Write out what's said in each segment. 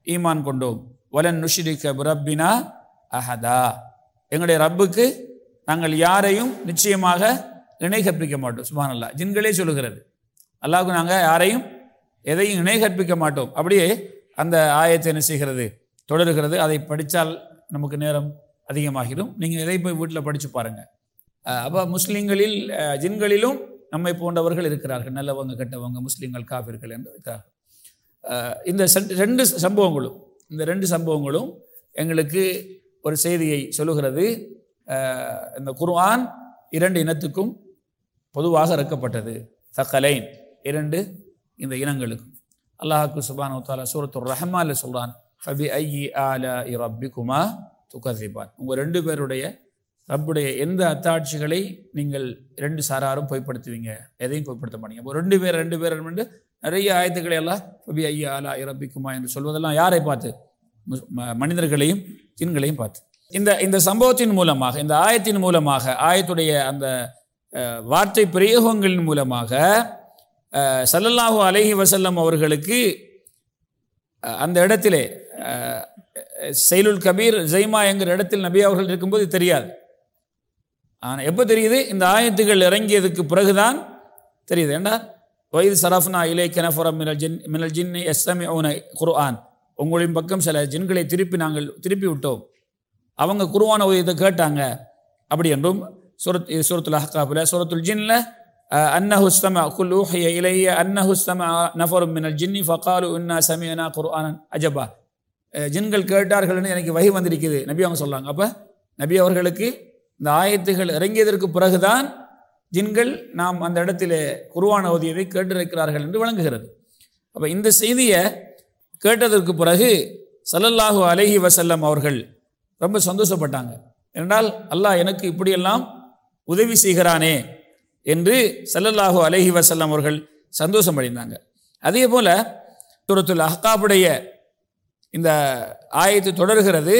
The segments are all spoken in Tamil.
ஈமான் கொண்டோம் வலன் நுஷிரிக்க பிரப்பினா அஹதா எங்களுடைய ரப்புக்கு நாங்கள் யாரையும் நிச்சயமாக இணை கற்பிக்க மாட்டோம் சுபானல்லா ஜின்களே சொல்லுகிறது அல்லாஹ்வுக்கு நாங்கள் யாரையும் எதையும் இணை கற்பிக்க மாட்டோம் அப்படியே அந்த ஆயத்தை என்ன செய்கிறது தொடருகிறது அதை படித்தால் நமக்கு நேரம் அதிகமாகிடும் நீங்கள் எதை போய் வீட்டில் படித்து பாருங்கள் அப்போ முஸ்லீம்களில் அஹ், ஜின்களிலும் நம்மை போன்றவர்கள் இருக்கிறார்கள் நல்லவங்க கெட்டவங்க முஸ்லீம்கள் காபிர்கள் என்று இருக்கிறார்கள் அஹ், இந்த சென்- ரெண்டு சம்பவங்களும் இந்த ரெண்டு சம்பவங்களும் எங்களுக்கு ஒரு செய்தியை சொல்லுகிறது அஹ், இந்த குர்ஆன் இரண்டு இனத்துக்கும் பொதுவாக இறக்கப்பட்டது தக்கலைன் இரண்டு இந்த இனங்களுக்கும் அல்லாஹுக்கு சுபானு தாலா சூரத்துர் ரஹ்மான்ல சொல்றான் ஃபபி ஐயி ஆலா ரப்பிக்குமா துகசிபான் உங்கள் ரெண்டு பேருடைய ரப்புடைய எந்த அத்தாட்சிகளை நீங்கள் ரெண்டு சாராரும் பொய்ப்படுத்துவீங்க எதையும் பொய்ப்படுத்த மாட்டீங்க அப்போ ரெண்டு பேர் ரெண்டு பேர் என்று நிறைய ஆயத்துக்களை எல்லாம் ஃபபி ஐயி ஆலா ரப்பிக்குமா என்று சொல்வதெல்லாம் யாரை பார்த்து முஸ்- ம- மனிதர்களையும் ஜின்களையும் பார்த்து இந்த இந்த சம்பவத்தின் மூலமாக இந்த ஆயத்தின் மூலமாக ஆயத்துடைய அந்த அஹ், வார்த்தை பிரயோகங்களின் மூலமாக அஹ், ஸல்லல்லாஹு அலைஹி வஸல்லம் அவர்களுக்கு அஹ், அந்த இடத்திலே அஹ், செயலுல் கபீர் ஜெய்மா என்கிற இடத்தில் நபி அவர்கள் இருக்கும்போது தெரியாது ஆனால் எப்போ தெரியுது இந்த ஆயத்துகள் இறங்கியதுக்கு பிறகுதான் தெரியுது ஏண்டா வயது சரஃப்னா இலை கனஃபரம் மினல் ஜின் மினல் ஜின் எஸ்எமி குர்ஆன் உங்களின் பக்கம் சில ஜின்களை திருப்பி நாங்கள் திருப்பி விட்டோம் அவங்க குருவான இதை கேட்டாங்க அப்படி என்றும் சூரத் இது சூரத்துல் அஹ்காபில் சூரத்துல் ஜின்ல அன்னஹு ஸ்தம குல் ஊஹிய இலைய அன்னஹு ஸ்தம நஃபரும் மினல் ஜின்னி ஃபகாலு இன்னா சமியனா குர்ஆனன் அஜபா அஹ் ஜின்கள் கேட்டார்கள்னு எனக்கு வகை வந்திருக்குது நபி அவங்க சொல்றாங்க அப்போ நபி அவர்களுக்கு இந்த ஆயத்துகள் இறங்கியதற்கு பிறகுதான் ஜின்கள் நாம் அந்த இடத்திலே குருவான ஓதியதை கேட்டிருக்கிறார்கள் என்று விளங்குகிறது அப்போ இந்த செய்தியை கேட்டதற்கு பிறகு ஸல்லல்லாஹு அலைஹி வஸல்லம் அவர்கள் ரொம்ப சந்தோஷப்பட்டாங்க என்றால் அல்லாஹ் எனக்கு இப்படியெல்லாம் உதவி செய்கிறானே என்று ஸல்லல்லாஹு அலைஹி வஸல்லம் அவர்கள் சந்தோஷம் அடைந்தாங்க அதே போல சூரத்துல் அஹ்காபுடைய இந்த ஆயத்து தொடர்கிறது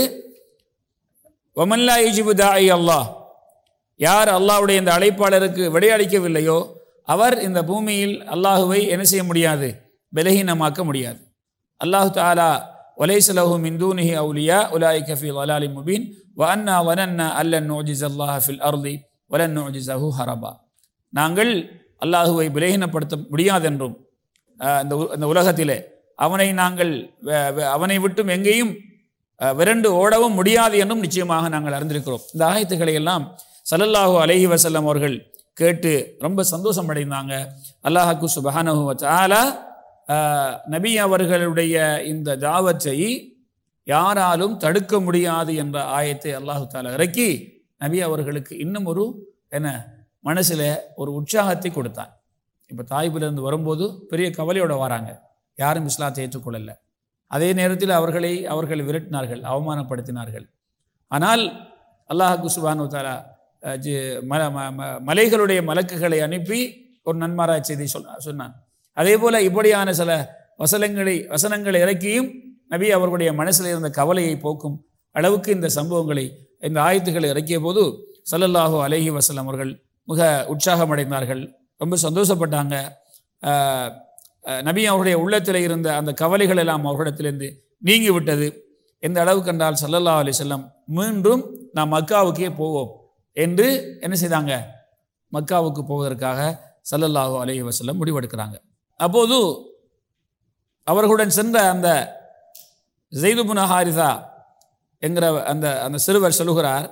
வமல்லா இஜிபு தாய் அல்லாஹ் யார் அல்லாஹ்வுடைய இந்த அழைப்பாளருக்கு விடையளிக்கவில்லையோ அவர் இந்த பூமியில் அல்லாஹுவை என்ன செய்ய முடியாது பலகீனமாக்க முடியாது அல்லாஹு தாலா வலைசலஹு மின் தூனிஹி அவுலியா உலாய் கஃபி வலாலி முபீன் வ அன்னா வனன்னா அல்லன் நோஜிஸ் அல்லாஹ் ஃபில் அர்தி வலன் நோஜிசஹு ஹரபா நாங்கள் அல்லாஹுவை பலகீனப்படுத்த முடியாதென்றும் அஹ், இந்த உ- இந்த உலகத்திலே அவனை நாங்கள் வ- வ- அவனை விட்டும் எங்கேயும் அஹ், விரண்டு ஓடவும் முடியாது என்றும் நிச்சயமாக நாங்கள் அறிந்திருக்கிறோம் இந்த ஆயத்துக்களை எல்லாம் ஸல்லல்லாஹு அலைஹி வஸல்லம் அவர்கள் கேட்டு ரொம்ப சந்தோஷம் அடைந்தாங்க அல்லாஹாக்கு சுபஹானஹு வ தஆலா அஹ், நபி அவர்களுடைய இந்த தாவத்தை யாராலும் தடுக்க முடியாது என்ற ஆயத்தை அல்லாஹு தாலா இறக்கி நபி அவர்களுக்கு இன்னும் ஒரு என்ன மனசில் ஒரு உற்சாகத்தை கொடுத்தான் இப்போ தாய்பிலிருந்து வரும்போது பெரிய கவலையோட வராங்க யாரும் இஸ்லாத்தை ஏற்றுக்கொள்ளல அதே நேரத்தில் அவர்களை அவர்கள் விரட்டினார்கள் அவமானப்படுத்தினார்கள் ஆனால் அல்லாஹ் சுபானு தாலா அஹ், ஜி- ம- ம- ம- மலைகளுடைய மலக்குகளை அனுப்பி ஒரு நன்மாராய் செய்தி சொன்ன சொன்னான் அதே போல இப்படியான சில வசனங்களை வசனங்களை இறக்கியும் நபி அவர்களுடைய மனசில் இருந்த கவலையை போக்கும் அளவுக்கு இந்த சம்பவங்களை இந்த ஆயத்துக்களை இறக்கிய போது ஸல்லல்லாஹு அலைஹி வஸல்லம் அவர்கள் மிக உற்சாகமடைந்தார்கள் ரொம்ப சந்தோஷப்பட்டாங்க ஆஹ், ஆஹ், நபி அவருடைய உள்ளத்தில் இருந்த அந்த கவலைகள் எல்லாம் அவர்களிடத்திலிருந்து நீங்கி விட்டது எந்த அளவுக்கு என்றால் ஸல்லல்லாஹு அலைஹி வஸல்லம் மீண்டும் நாம் மக்காவுக்கே போவோம் என்று என்ன செய்தாங்க மக்காவுக்கு போவதற்காக ஸல்லல்லாஹு அலைஹி வஸல்லம் முடிவெடுக்கிறாங்க அப்போது அவர்களுடன் சென்ற அந்த ஜெய்துபுன ஹாரிதா என்கிற அந்த அந்த சிறுவர் சொல்லுகிறார்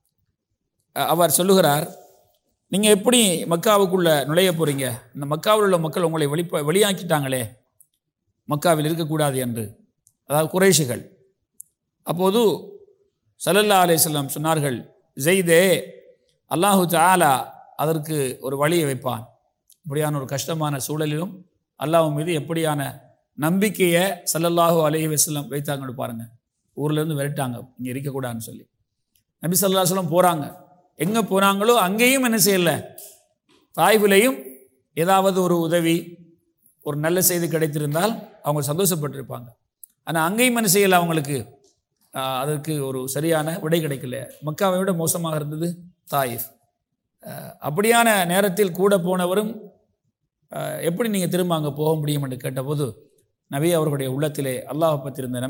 அ- அவர் சொல்லுகிறார் நீங்கள் எப்படி மக்காவுக்குள்ளே நுழைய போகிறீங்க இந்த மக்காவில் உள்ள மக்கள் உங்களை வெளிப்ப வெளியாக்கிட்டாங்களே மக்காவில் இருக்கக்கூடாது என்று அதாவது குறைஷிகள் அப்போது சல்லல்லா அலைஹிஸ்ஸலாம் சொன்னார்கள் ஜெய்தே அல்லாஹு தஆலா அதற்கு ஒரு வழியை வைப்பான் இப்படியான ஒரு கஷ்டமான சூழலிலும் அல்லாஹ் மீது எப்படியான நம்பிக்கையை ஸல்லல்லாஹு அலைஹி வஸல்லம் வைத்தாங்கன்னு பாருங்க ஊர்லேருந்து விரட்டாங்க இங்கே இருக்கக்கூடாதுன்னு சொல்லி நபி ஸல்லல்லாஹு அலைஹி வஸல்லம் போகிறாங்க எங்கே போனாங்களோ அங்கேயும் என்ன செய்யலை தாய்விலையும் ஏதாவது ஒரு உதவி ஒரு நல்ல செய்தி கிடைத்திருந்தால் அவங்க சந்தோஷப்பட்டிருப்பாங்க ஆனால் அங்கேயும் என்ன செய்யலை அவங்களுக்கு ஆஹ், அதற்கு ஒரு சரியான விடை கிடைக்கல மக்காவை விட மோசமாக இருந்தது தாயிஃப் ஆஹ், அப்படியான நேரத்தில் கூட போனவரும் ஆஹ், எப்படி நீங்கள் திரும்ப அங்கே போக முடியும் என்று கேட்டபோது நபி அவர்களுடைய உள்ளத்திலே அல்லாஹ் பற்றியிருந்த